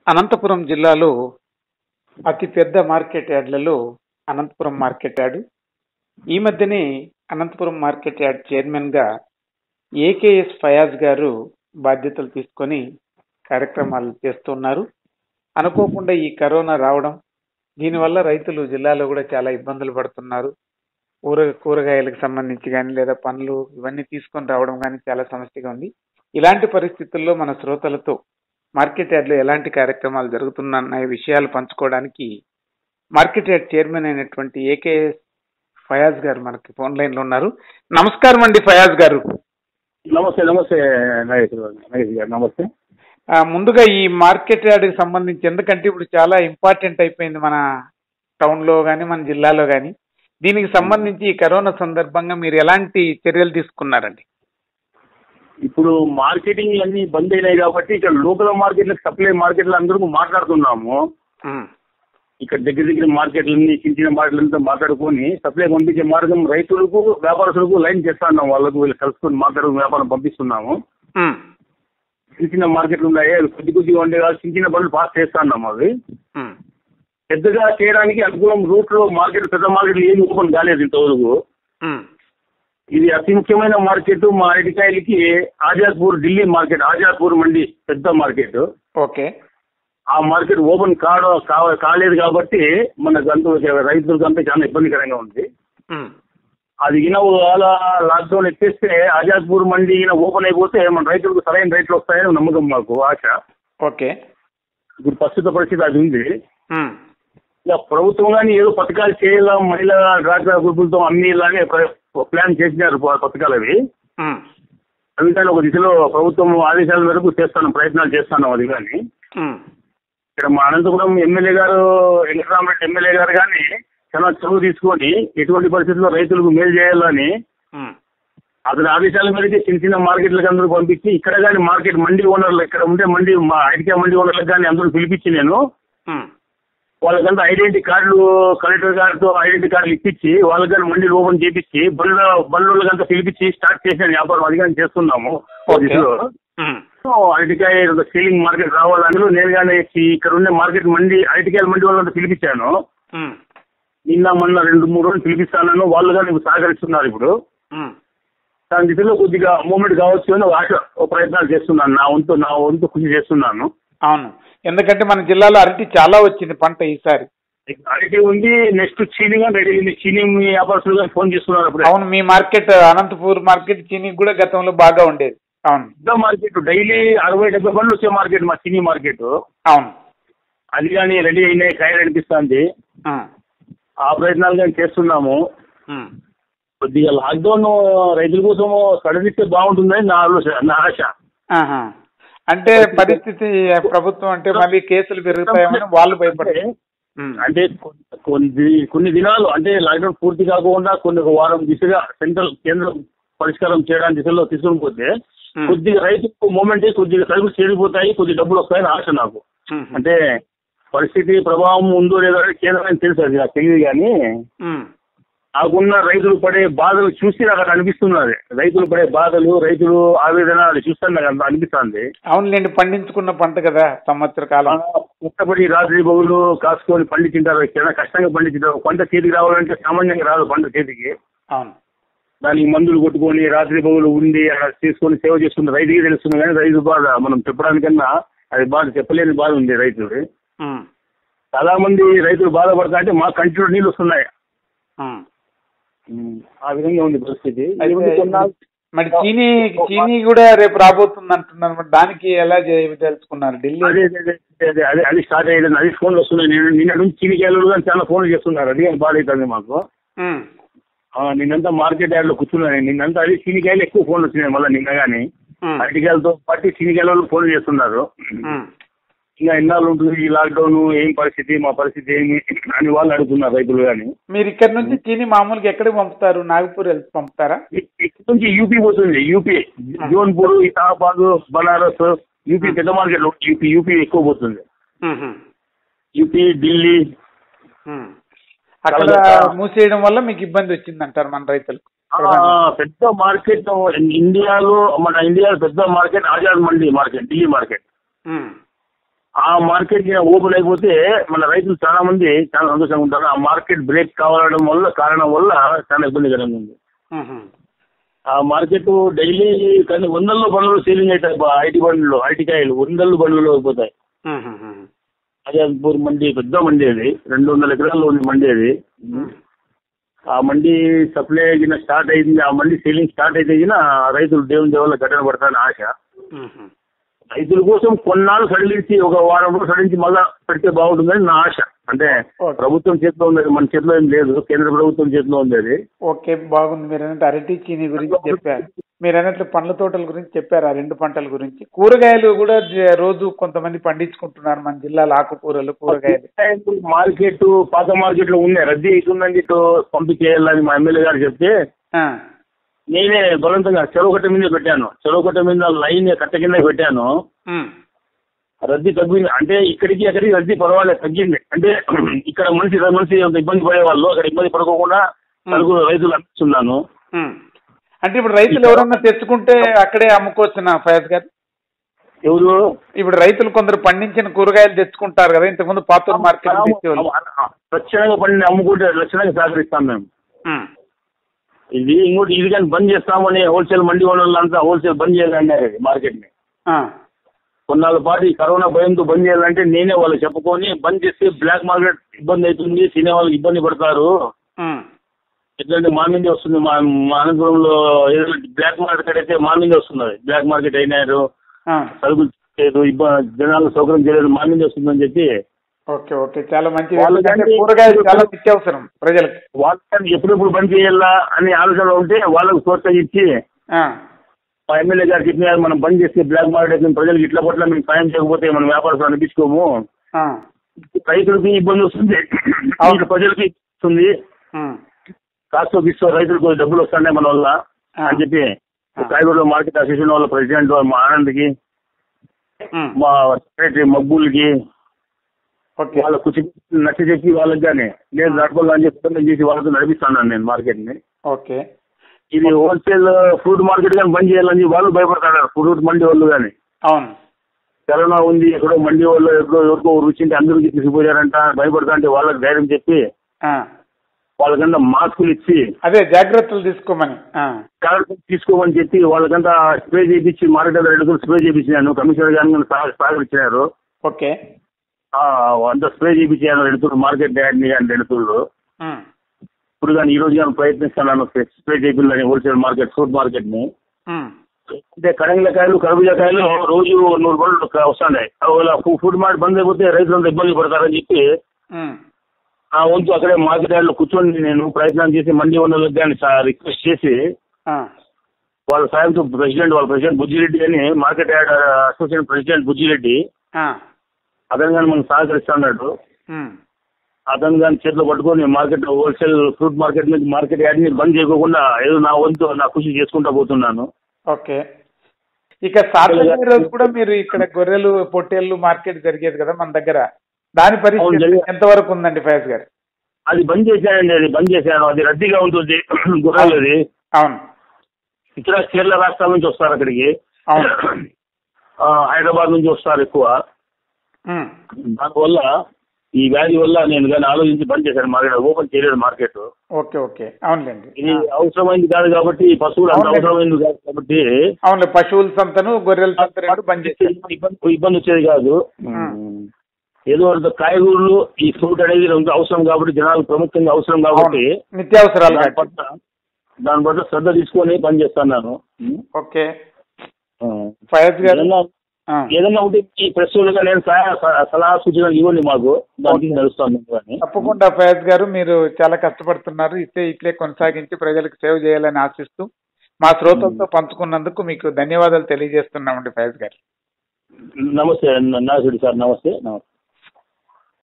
అనంతపురం జిల్లాలో అతిపెద్ద మార్కెట్ యార్డ్లలో అనంతపురం మార్కెట్ యార్డు ఈ మధ్యనే అనంతపురం మార్కెట్ యార్డ్ చైర్మన్ గా ఏకేఎస్ ఫయాజ్ గారు బాధ్యతలు తీసుకొని కార్యక్రమాలు చేస్తున్నారు అనుకోకుండా ఈ కరోనా రావడం దీనివల్ల రైతులు జిల్లాలో కూడా చాలా ఇబ్బందులు పడుతున్నారు కూర కూరగాయలకు సంబంధించి కానీ లేదా పండ్లు ఇవన్నీ తీసుకొని రావడం కానీ చాలా సమస్యగా ఉంది ఇలాంటి పరిస్థితుల్లో మన శ్రోతలతో మార్కెట్ యార్డ్లో ఎలాంటి కార్యక్రమాలు జరుగుతున్న విషయాలు పంచుకోవడానికి మార్కెట్ యార్డ్ చైర్మన్ అయినటువంటి ఏకేఎస్ ఫయాజ్ గారు మనకి ఫోన్ లైన్ లో ఉన్నారు నమస్కారం అండి ఫయాజ్ గారు నమస్తే నమస్తే నగేష్ గారు నగేష్ గారు నమస్తే ఆ, ముందుగా ఈ మార్కెట్ యార్డ్కి సంబంధించి ఎందుకంటే ఇప్పుడు చాలా ఇంపార్టెంట్ అయిపోయింది మన టౌన్ లో కానీ మన జిల్లాలో కానీ దీనికి సంబంధించి ఈ కరోనా సందర్భంగా మీరు ఎలాంటి చర్యలు తీసుకున్నారండి ఇప్పుడు మార్కెటింగ్ అన్ని బంద్ అయినాయి కాబట్టి ఇక్కడ లోకల్ మార్కెట్లకు సప్లై మార్కెట్లు అందరూ మాట్లాడుతున్నాము ఉమ్, ఇక్కడ దగ్గర దగ్గర మార్కెట్లన్నీ చిన్న చిన్న మార్కెట్లంతా మాట్లాడుకొని సప్లై పంపించే మార్గం రైతులకు వ్యాపారస్తులకు లైన్ చేస్తున్నాం వాళ్ళకు వీళ్ళు కలుసుకొని మాట్లాడుకుని వ్యాపారం పంపిస్తున్నాము ఉమ్, చిన్న చిన్న మార్కెట్లు ఉన్నాయి అవి కొద్ది కొద్దిగా ఉండే కాదు చిన్న చిన్న పనులు పాస్ చేస్తున్నాం అవి ఉమ్, పెద్దగా చేయడానికి అనుకూలం రూట్ లో మార్కెట్ పెద్ద మార్కెట్లు ఏమి ఓపెన్ కాలేదు ఇంతవరకు ఉమ్, ఇది అతి ముఖ్యమైన మార్కెట్ మా అరటికాయలకి ఆజాద్పూర్ ఢిల్లీ మార్కెట్ ఆజాద్పూర్ మండి పెద్ద మార్కెట్ ఓకే ఆ మార్కెట్ ఓపెన్ కావడం కావ- కాలేదు కాబట్టి మనకు అంత రైతులకు అంతా చాలా ఇబ్బందికరంగా ఉంది ఉమ్, అది ఈయన ఒకవేళ లాక్డౌన్ ఎత్తేస్తే ఆజాద్పూర్ మండి ఈయన ఓపెన్ అయిపోతే మన రైతులకు సరైన రేట్లు వస్తాయని నమ్మకం మాకు ఆశ ఓకే ఇప్పుడు ప్రస్తుత పరిస్థితి అది ఉంది ఉమ్, ఇక ప్రభుత్వం కానీ ఏదో పథకాలు చేయాలా మహిళా డ్వాక్రా గ్రూపులతో అన్ని ఇలాగే ప్ర- ప్లాన్ చేసినారు ప- పథకాలు అవి ఉమ్, అవి కానీ ఒక దిశలో ప్రభుత్వం ఆదేశాల మేరకు చేస్తాను ప్రయత్నాలు చేస్తాను అది కానీ ఉమ్, ఇక్కడ మా అనంతపురం ఎమ్మెల్యే గారు వెంకటరామరెడ్డి ఎమ్మెల్యే గారు కానీ చాలా చదువు తీసుకొని ఎటువంటి పరిస్థితుల్లో రైతులకు మేలు చేయాలని ఉమ్, అతని ఆదేశాల మేరకు చిన్న చిన్న మార్కెట్లకు అందరూ పంపించి ఇక్కడ కానీ మార్కెట్ మండి ఓనర్లు ఇక్కడ ఉండే మండి మా ఐటీఆర్ మండి ఓనర్లకు కానీ అందరూ పిలిపించి నేను ఉమ్, వాళ్ళకంతా ఐడెంటిటీ కార్డులు కలెక్టర్ గారితో ఐడెంటిటీ కార్డులు ఇప్పించి వాళ్ళకి కానీ మండి ఓపెన్ చేపించి బండ్ల బండ్లకంతా పిలిపించి స్టార్ట్ చేసిన వ్యాపారం అది కానీ చేస్తున్నాము ఓకే. దిశలో. ఉమ్, అరటికాయ సీలింగ్ మార్కెట్ రావాలని నేను కానీ ఇక్కడ ఉండే మార్కెట్ మండి అరటికాయల మండి వాళ్ళంతా పిలిపించాను ఉమ్, నిన్న మొన్న రెండు మూడు రోజులు పిలిపిస్తానని వాళ్ళు కానీ ఇప్పుడు సహకరిస్తున్నారు ఇప్పుడు ఉమ్, దాని దిశలో కొద్దిగా మూమెంట్ కావచ్చు అని ఒక ఆశ ఒక ప్రయత్నాలు చేస్తున్నాను నా వంతు నా వంతు కృషి చేస్తున్నాను అవును ఎందుకంటే మన జిల్లాలో అరటి చాలా వచ్చింది పంట ఈసారి అరటి ఉంది నెక్స్ట్ చీని కానీ రెడీ ఉంది చీని వ్యాపారస్తులు కానీ ఫోన్ చేస్తున్నారు అప్పుడు అవును మీ మార్కెట్ అనంతపూర్ మార్కెట్ చీనీ కూడా గతంలో బాగా ఉండేది అవును పెద్ద మార్కెట్ డైలీ అరవై డెబ్బై బండ్లు వచ్చే మార్కెట్ మా చీనీ మార్కెట్ అవును అది కానీ రెడీ అయినాయి కాయలు అనిపిస్తుంది ఉమ్, ఆ ప్రయత్నాలు కానీ చేస్తున్నాము ఉమ్. కొద్దిగా లాక్డౌన్ రైతుల కోసం సడలిస్తే బాగుంటుందని నా ఆలోచన నా ఆశ ఆహా. అంటే పరిస్థితి ప్రభుత్వం అంటే మళ్ళీ కేసులు పెరుగుతాయేమని వాళ్ళు భయపడతారు ఉమ్, అంటే కొ- కొన్ని కొన్ని దినాలు అంటే లాక్డౌన్ పూర్తి కాకుండా కొన్ని ఒక వారం దిశగా సెంట్రల్ కేంద్రం పరిష్కారం చేయడానికి దిశలో తీసుకుని పోతే ఉమ్, కొద్దిగా రైతుకు మూమెంట్ కొద్దిగా సరుకులు చేరిపోతాయి కొద్ది డబ్బులు వస్తాయని ఆశ నాకు ఉమ్, అంటే పరిస్థితి ప్రభావం ఉందో లేదో అనేది కేంద్రానికి తెలుసు అది నాకు తెలియదు కానీ ఉమ్, నాకున్న రైతులు పడే బాధలు చూసి నాకు అట్లా అనిపిస్తున్నది రైతులు పడే బాధలు రైతులు ఆవేదన అది చూస్తే నాకు అంత అనిపిస్తుంది అవునులేండి పండించుకున్న పంట కదా సంవత్సర కాలం కష్టపడి రాత్రి బొగులు కాసుకొని పండించింటారు చాలా కష్టంగా పండించింటారు పంట చేతికి రావాలంటే సామాన్యంగా రాదు పంట చేతికి అవును దానికి మందులు కొట్టుకొని రాత్రి బొగులు ఉండి అలా తీసుకొని సేవ చేసుకున్న రైతుకి తెలుస్తుంది కానీ రైతు బాధ మనం చెప్పడానికన్నా అది బాధ చెప్పలేని బాధ ఉంది రైతులు ఉమ్, చాలా మంది రైతులు బాధపడతా అంటే మా కంటిలో నీళ్ళు వస్తున్నాయి ఉమ్. ఆ విధంగా ఉంది పరిస్థితి అయితే ఇది కొన్నాళ్ళు- మరి చీనీ చీనీ కూడా రేపు రాబోతుంది అంటున్నారు మరి దానికి ఎలా చేయ- తెలుసుకున్నారు ఢిల్లీ అదే అదే అదే అదే అదే అది స్టార్ట్ అయ్యేది అది ఫోన్లు వస్తున్నాయి నేను నిన్న నుంచి చీనికాయలు కానీ చాలా ఫోన్లు చేస్తున్నారు అది కానీ బాధ అవుతుంది మాకు ఉమ్, ఆ, నిన్నంతా మార్కెట్ యార్డ్లో కూర్చున్నాను నిన్నంతా అది చీనికాయలు ఎక్కువ ఫోన్లు వచ్చినాయి మళ్ళీ నిన్న కానీ ఉమ్, అరటికాయలతో పాటు చీనికాయల వాళ్ళు ఫోన్లు చేస్తున్నారు ఉమ్. ఇంకా ఎన్నాళ్ళు ఉంటుంది ఈ లాక్డౌన్ ఏం పరిస్థితి మా పరిస్థితి ఏమి అని వాళ్ళు అడుగుతున్నారు రైతులు కానీ మీరు ఇక్కడ నుంచి చీనీ మామూలుగా ఎక్కడికి పంపుతారు నాగపూర్ వెళ్ళి పంపుతారా ఇక్కడ నుంచి యూపీ పోతుంది యూపీ జోన్పూర్ ఇతాబాద్ బనారస్ యూపీ పెద్ద మార్కెట్ యూపీ యూపీ ఎక్కువ పోతుంది ఉహు, యూపీ ఢిల్లీ ఉమ్. అక్కడ మూసేయడం వల్ల మీకు ఇబ్బంది వచ్చిందంటారు మన రైతులకు ఆ, పెద్ద మార్కెట్ ఇండియాలో మన ఇండియాలో పెద్ద market Azad Mandi market Delhi market ఉమ్, ఆ మార్కెట్ ఓపెన్ అయిపోతే మన రైతులు చాలా మంది చాలా సంతోషంగా ఉంటారు ఆ మార్కెట్ బ్రేక్ కావడం వల్ల కారణం వల్ల చాలా ఇబ్బందికరంగా ఉంది మ్మ్. ఆ మార్కెట్ డైలీ కానీ వందల్లో బండ్లు సేలింగ్ అవుతాయి బా- ఐటీ బండ్లు ఐటీ కాయలు వందల్లో బండ్లు అయిపోతాయి మ్మ్. మ్మ్. అజాజ్పూర్ మండి పెద్ద మండి అది రెండు వందల ఎకరాల్లో ఉంది మండి అది ఆ మండి సప్లై అయిన స్టార్ట్ అయింది ఆ మండి సేలింగ్ స్టార్ట్ అయితే గిన రైతులు దేవుని దేవుళ్ళ ఘటన పడతారని ఆశ మ్మ్. రైతుల కోసం కొన్నాళ్ళు సడలించి ఒక వారం రోజులు సడలించి మళ్ళా పెడితే బాగుంటుందని నా ఆశ అంటే ఓకే. ప్రభుత్వం చేతిలో ఉంది అది, మన చేతిలో ఏం లేదు కేంద్ర ప్రభుత్వం చేతిలో ఉంది అది ఓకే బాగుంది మీరు అన్నట్టు అరటి చీని గురించి చెప్పారు మీరు అన్నట్లు పండ్ల తోటల గురించి చెప్పారు ఆ రెండు పంటల గురించి కూరగాయలు కూడా జ- రోజు కొంతమంది పండించుకుంటున్నారు మన జిల్లాలో ఆకుకూరలు కూరగాయలు మార్కెట్ పాత మార్కెట్ లో ఉన్నాయి రద్దీ అవుతుందని ఇటు పంపించేయాలని మా ఎమ్మెల్యే గారు చెప్తే ఆ, నేనే బలవంతంగా చెరువు కట్ట మీద పెట్టాను చెరువు కట్ట మీద లైన్ కట్ట కింద పెట్టాను ఉమ్, రద్దీ తగ్గింది అంటే ఇక్కడికి అక్కడికి రద్దీ పర్వాలేదు తగ్గింది అంటే ఇక్కడ మనిషి మనిషి అంత ఇబ్బంది పడేవాళ్ళు అక్కడ ఇబ్బంది పడకోకుండా నలుగురు రైతులు అనిపిస్తున్నాను ఉమ్. అంటే ఇప్పుడు రైతులు ఎవరన్నా తెచ్చుకుంటే అక్కడే అమ్ముకోవచ్చునా ఫయాజ్ గారు ఎవరు ఇప్పుడు రైతులు కొందరు పండించిన కూరగాయలు తెచ్చుకుంటారు కదా ఇంతకుముందు పాతూరు మార్కెట్ తెచ్చేవాళ్ళు లక్షణంగా పండి అమ్ముకుంటే లక్షణంగా సహకరిస్తాం మేము ఉమ్, ఇది ఇంకోటి ఇది కానీ బంద్ చేస్తామని హోల్సేల్ మండి వాళ్ళంతా హోల్సేల్ బంద్ చేయాలన్నారు ఇది మార్కెట్ని ఆ, కొన్నాళ్ళ పాటు ఈ కరోనా భయంతో బంద్ చేయాలంటే నేనే వాళ్ళకి చెప్పుకొని బంద్ చేస్తే బ్లాక్ మార్కెట్ ఇబ్బంది అవుతుంది తినే వాళ్ళకి ఇబ్బంది పడతారు ఉమ్, ఎట్లంటే మా మీదే వస్తుంది మా మా అనంతపురంలో ఏదైనా బ్లాక్ మార్కెట్ అయితే మా మీదే వస్తుంది బ్లాక్ మార్కెట్ అయినారు ఆ, సరుకులు లేదు ఇబ్బంది జనాలు సౌకర్యం చేయలేదు మా మీదే వస్తుందని చెప్పి ఓకే ఓకే చాలా మంచిది వాళ్ళకంటే- ఎందుకంటే కూరగాయలు చాలా నిత్యావసరం ప్రజలకు వాళ్ళని ఎప్పుడెప్పుడు బంద్ చేయాలా అనే ఆలోచన ఉంటే వాళ్ళకు ప్రోత్సహించి ఆ, మా ఎమ్మెల్యే గారు చెప్పినారు మనం బంద్ చేస్తే బ్లాక్ మార్కెట్ అవుతుంది ప్రజలకు ఇట్లా పట్ల మేము సాయం చేయకపోతే మనం వ్యాపారస్తులు అనిపించుకోము ఆ, రైతులకి ఇబ్బంది వస్తుంది అవును. ఇటు ప్రజలకి వస్తుంది ఉమ్, కాస్త బిస్తో రైతులకు కొద్ది డబ్బులు వస్తున్నాయి మన వల్ల ఆ. అని చెప్పి ఆ. కాయగూరలో మార్కెట్ అసోసియేషన్ వాళ్ళ ప్రెసిడెంట్ మా ఆనంద్కి ఉమ్, మా సెక్రటరీ మక్బూల్కి ఓకే వాళ్ళ కుచి నచ్చ చెప్పి వాళ్ళకి కానీ నేను నడపాలని చెప్పి నేను చేసి వాళ్ళతో నడిపిస్తున్నాను నేను మార్కెట్ని ఓకే ఇది హోల్సేల్ ఫ్రూట్ మార్కెట్ కానీ బంద్ చేయాలని చెప్పి వాళ్ళు భయపడతారు ఫ్రూట్ మండి వాళ్ళు కానీ అవును కరోనా ఉంది ఎక్కడో మండి వాళ్ళు ఎక్కడో ఎవరికో రుచింటే అందరికీ తీసుకుపోయారంట భయపడతా అంటే వాళ్ళకి ధైర్యం చెప్పి ఆ, వాళ్ళకంతా మాస్కులు ఇచ్చి అదే జాగ్రత్తలు తీసుకోమని ఆ, జాగ్రత్తలు తీసుకోమని చెప్పి వాళ్ళకంతా స్ప్రే చేయించి మార్కెట్ రెడ్డి స్ప్రే చేయించినాను కమిషనర్ గారు నన్ను సహ- సహకరించినారు ఓకే ఆ, అంతా స్ప్రే చేయించాను రెండు తూర్లు మార్కెట్ యాడ్ని కానీ రెండు తూర్లు ఉమ్, ఇప్పుడు కానీ ఈ రోజు కానీ ప్రయత్నిస్తున్నాను స్ప్రే చేయించాలని హోల్సేల్ మార్కెట్ ఫ్రూట్ మార్కెట్ని ఉమ్, అంటే కడంగిలకాయలు కర్బూజాకాయలు రోజు నూరు బండ్లు వస్తున్నాయి అలా ఫుడ్ మార్కెట్ బంద్ అయిపోతే రైతులంతా ఇబ్బంది పడతారని చెప్పి ఉమ్, ఆ వంతు అక్కడే మార్కెట్ యార్డ్లో కూర్చొని నేను ప్రయత్నం చేసి మండి ఓనర్లకు కానీ రిక్వెస్ట్ చేసి ఆ, వాళ్ళ సాయంతో ప్రెసిడెంట్ వాళ్ళ ప్రెసిడెంట్ బుజ్జిరెడ్డి అని market yard association president Bujjireddy ఆ, అతను కానీ మనకు సహకరిస్తున్నాడు ఉమ్, అతను కానీ చేతిలో పట్టుకొని మార్కెట్ హోల్సేల్ ఫ్రూట్ మార్కెట్ నుంచి మార్కెట్ యార్డ్ని బంద్ చేయకుండా ఏదో నా వంతు నా కృషి చేసుకుంటా పోతున్నాను ఓకే ఇక సాటర్డే రోజు కూడా మీరు ఇక్కడ గొర్రెలు పొట్టేళ్ళు మార్కెట్ జరిగేది కదా మన దగ్గర దాని అవును, పరిస్థితి జరిగే- ఎంతవరకు ఉందండి ఫయాజ్ గారు అది బంద్ చేశానండి అది బంద్ చేశాను అది రద్దీగా ఉంటుంది గుర్రాలది అవును ఇతర కేరళ రాష్ట్రాల నుంచి వస్తారు అక్కడికి అవును. ఆ, హైదరాబాద్ నుంచి వస్తారు ఎక్కువ ఉమ్, దానివల్ల ఈ వ్యాధి వల్ల నేను కానీ ఆలోచించి బంద్ చేశాను మార్కెట్ ఓపెన్ చేయలేదు మార్కెట్ ఓకే ఓకే అవునులేండి ఇది అవసరమైంది కాదు కాబట్టి పశువులు అంత అవునులే. అవసరమైంది కాదు కాబట్టి అవునులే పశువుల సంతను గొర్రెల సంత రెండు బంద్ చేశారు ఇబ్బంది ఇబ్బంది వచ్చేది కాదు ఉమ్. ఏదో ఒక కాయగూరలు ఈ ఫ్రూట్ అనేది ఎంత అవసరం కాబట్టి జనాలు ప్రముఖంగా అవసరం కాబట్టి అవును నిత్యావసరాలు దాని కాబట్టి పట్ల దాని పట్ల శ్రద్ధ తీసుకొని పని చేస్తున్నాను ఓకే ఆ. ఫయాజ్ గారు ఏదన్నా ఆ, ఏదన్నా ఉంటే ఈ ప్రెస్ వాళ్ళుగా నేను సలహా సలహా సూచనలు ఇవ్వండి మాకు దానికి నడుస్తాను కానీ తప్పకుండా ఫయాజ్ గారు మీరు చాలా కష్టపడుతున్నారు ఇట్లే ఇట్లే కొనసాగించి ప్రజలకు సేవ చేయాలని ఆశిస్తూ మా శ్రోతలతో పంచుకున్నందుకు మీకు ధన్యవాదాలు తెలియజేస్తున్నామండి ఫయాజ్ గారు నమస్తే నాసుడి సార్ నమస్తే నమస్తే